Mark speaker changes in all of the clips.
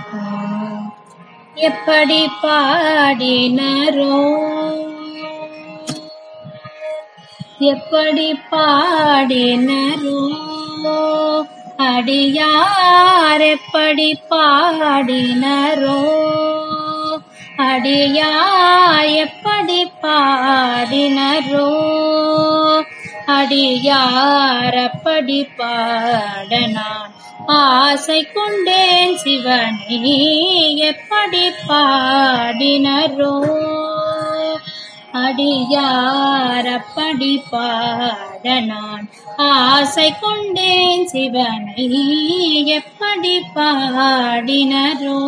Speaker 1: எப்படி பாடினரோ எப்படி பாடினரோ அடியார் எப்படி பாடினரோ அடியார் எப்படி பாடினரோ அடியார் அப்படி பாட நான் ஆசை கொண்டேன் சிவனை எப்படி பாடினரோ அடியார் அப்படி பாட நான் ஆசை கொண்டேன் சிவனை எப்படி பாடினரோ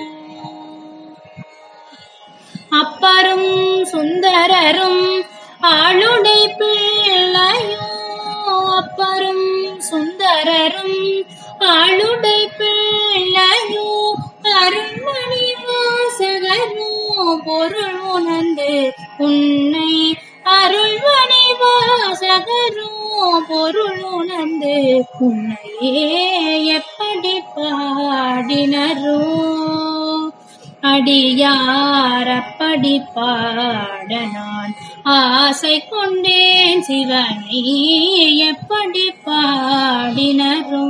Speaker 1: அப்பரும் சுந்தரரும் ஆளுடை பிள்ளையோ அப்பரும் சுந்தரரும் ஆளுடை பிள்ளையோ அருண்மணி வாசகரோ பொருள் உணர்ந்து உன்னை அருள்மணி வாசகரோ பொருள் உணர்ந்து உன்னையே எப்படி பாடினரோ அடியார் அப்படி பாட நான் ஆசை கொண்டேன் சிவனை எப்படி பாடினரோ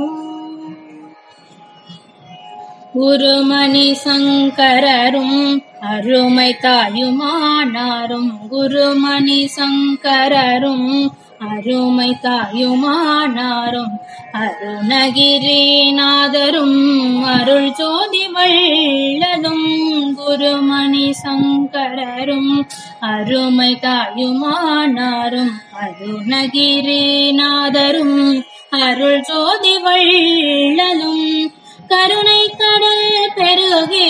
Speaker 1: குருமணி சங்கரரும் அருமை தாயுமானாரும் குருமணி சங்கரரும் அருமை தாயுமானாரும் அருணகிரிநாதரும் அருள் ஜோதி வள்ளலும் குருமணி சங்கரரும் அருமை தாயுமானாரும் அருணகிரிநாதரும் அருள் ஜோதி வள்ளலும் கருணை கடல் பெருகே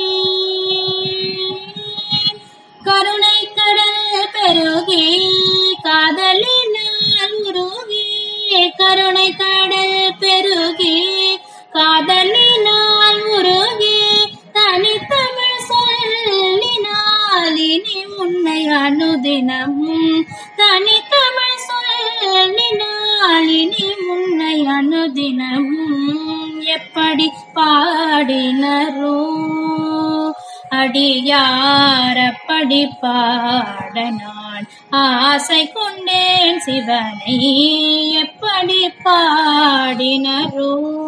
Speaker 1: கருணை கடல் பெருகே காதலினால் உருகே கருணை கடல் பெருகே காதலினால் உருகே தனித்தமிழ் சொல்லினால் இனி உன்னை அனுதினமும் தனித்தமிழ் சொல்லினால் இனி உன்னை அனுதினமும் எப்படி பாடினரோ அடியார் அப்படி பாட நான் ஆசை கொண்டேன் சிவனை எப்படி பாடினரோ